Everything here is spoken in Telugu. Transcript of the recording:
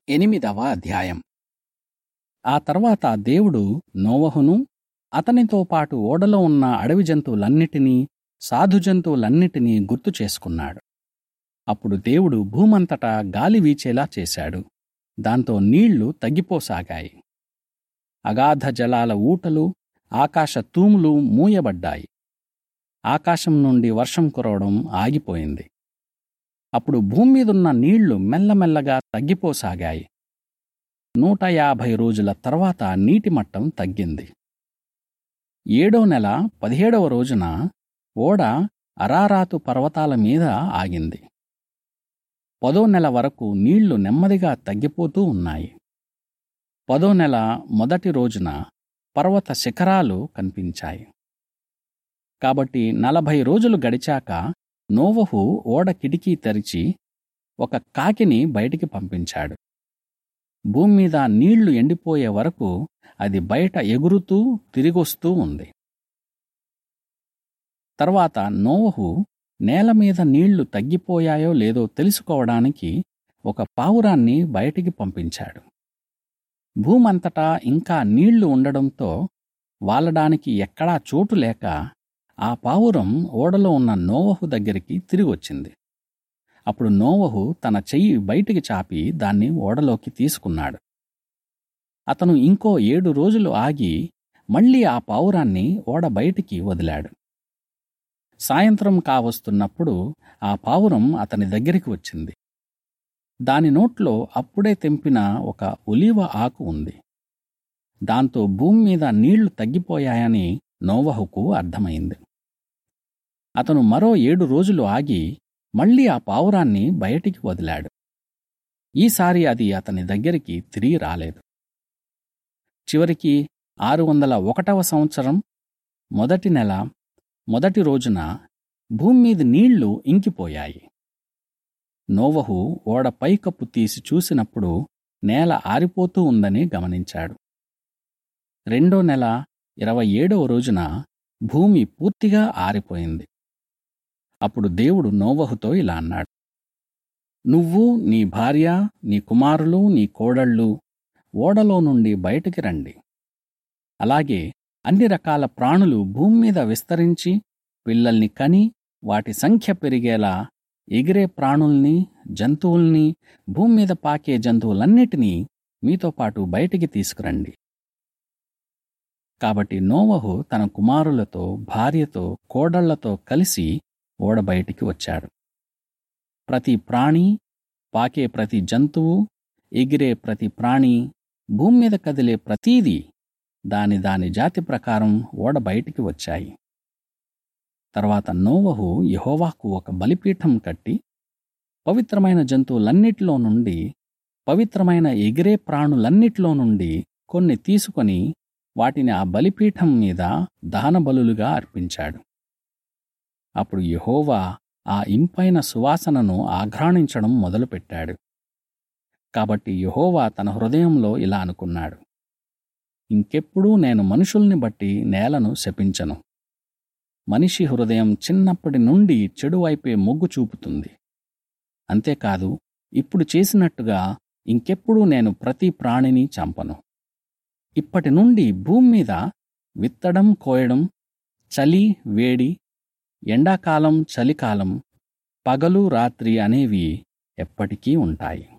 ఎనిమిదవ అధ్యాయం ఆ తర్వాత దేవుడు నోవహును అతనితో పాటు ఓడలో ఉన్న అడవి జంతువులన్నిటినీ సాధు జంతువులన్నిటినీ గుర్తు చేసుకున్నాడు అప్పుడు దేవుడు భూమంతటా గాలి వీచేలా చేశాడు దాంతో నీళ్లు తగ్గిపోసాగాయి అగాధ జలాల ఊటలు ఆకాశ తూములు మూయబడ్డాయి ఆకాశం నుండి వర్షం కురవడం ఆగిపోయింది అప్పుడు భూమి మీదున్న నీళ్లు మెల్లమెల్లగా తగ్గిపోసాగాయి నూట యాభై రోజుల తర్వాత నీటి మట్టం తగ్గింది ఏడో నెల పదిహేడవ రోజున ఓడ అరారాతు పర్వతాల మీద ఆగింది పదో నెల వరకు నీళ్లు నెమ్మదిగా తగ్గిపోతూ ఉన్నాయి పదో నెల మొదటి రోజున పర్వత శిఖరాలు కనిపించాయి కాబట్టి నలభై రోజులు గడిచాక నోవహు ఓడ కిటికీ తెరిచి ఒక కాకిని బయటికి పంపించాడు భూమి మీద నీళ్లు ఎండిపోయే వరకు అది బయట ఎగురుతూ తిరిగొస్తూ ఉంది తర్వాత నోవహు నేల మీద నీళ్లు తగ్గిపోయాయో లేదో తెలుసుకోవడానికి ఒక పావురాన్ని బయటికి పంపించాడు భూమంతటా ఇంకా నీళ్లు ఉండడంతో వాలడానికి ఎక్కడా చోటు లేక ఆ పావురం ఓడలో ఉన్న నోవహు దగ్గరికి తిరిగొచ్చింది అప్పుడు నోవహు తన చెయ్యి బయటికి చాపి దాన్ని ఓడలోకి తీసుకున్నాడు అతను ఇంకో ఏడు రోజులు ఆగి మళ్ళీ ఆ పావురాన్ని ఓడ బయటికి వదిలాడు సాయంత్రం కావస్తున్నప్పుడు ఆ పావురం అతని దగ్గరికి వచ్చింది దాని నోట్లో అప్పుడే తెంపిన ఒక ఒలీవ ఆకు ఉంది దాంతో భూమి మీద నీళ్లు తగ్గిపోయాయని నోవహుకు అర్థమైంది అతను మరో ఏడు రోజులు ఆగి మళ్ళీ ఆ పావురాన్ని బయటికి వదిలాడు ఈసారి అది అతని దగ్గరికి తిరిగి రాలేదు చివరికి ఆరు వందల ఒకటవ సంవత్సరం మొదటి నెల మొదటి రోజున భూమి మీద నీళ్లు ఇంకిపోయాయి నోవహు ఓడ పైకప్పు తీసి చూసినప్పుడు నేల ఆరిపోతూ ఉందని గమనించాడు రెండో నెల ఇరవై ఏడవ రోజున భూమి పూర్తిగా ఆరిపోయింది అప్పుడు దేవుడు నోవహుతో ఇలా అన్నాడు నువ్వు నీ భార్య నీ కుమారులు నీ కోడళ్ళు ఓడలో నుండి బయటికి రండి అలాగే అన్ని రకాల ప్రాణులు భూమి మీద విస్తరించి పిల్లల్ని కని వాటి సంఖ్య పెరిగేలా ఎగిరే ప్రాణుల్ని జంతువుల్ని భూమి మీద పాకే జంతువులన్నిటినీ మీతో పాటు బయటికి తీసుకురండి కాబట్టి నోవహు తన కుమారులతో భార్యతో కోడళ్లతో కలిసి ఓడ బయటికి వచ్చాడు ప్రతి ప్రాణి పాకే ప్రతి జంతువు ఎగిరే ప్రతి ప్రాణి భూమి మీద కదిలే ప్రతీదీ దాని దాని జాతి ప్రకారం ఓడ బయటికి వచ్చాయి తర్వాత నోవహు యహోవాకు ఒక బలిపీఠం కట్టి పవిత్రమైన జంతువులన్నిటిలో నుండి పవిత్రమైన ఎగిరే ప్రాణులన్నిటిలో నుండి కొన్ని తీసుకొని వాటిని ఆ బలిపీఠం మీద దహనబలులుగా అర్పించాడు అప్పుడు యహోవా ఆ ఇంపైన సువాసనను ఆఘ్రాణించడం మొదలుపెట్టాడు కాబట్టి యహోవా తన హృదయంలో ఇలా అనుకున్నాడు ఇంకెప్పుడూ నేను మనుషుల్ని బట్టి నేలను శపించను మనిషి హృదయం చిన్నప్పటి నుండి చెడువైపే మొగ్గు చూపుతుంది అంతేకాదు ఇప్పుడు చేసినట్టుగా ఇంకెప్పుడూ నేను ప్రతి ప్రాణిని చంపను ఇప్పటి నుండి భూమి మీద విత్తడం కోయడం చలి వేడి ఎండాకాలం చలికాలం పగలు రాత్రి అనేవి ఎప్పటికీ ఉంటాయి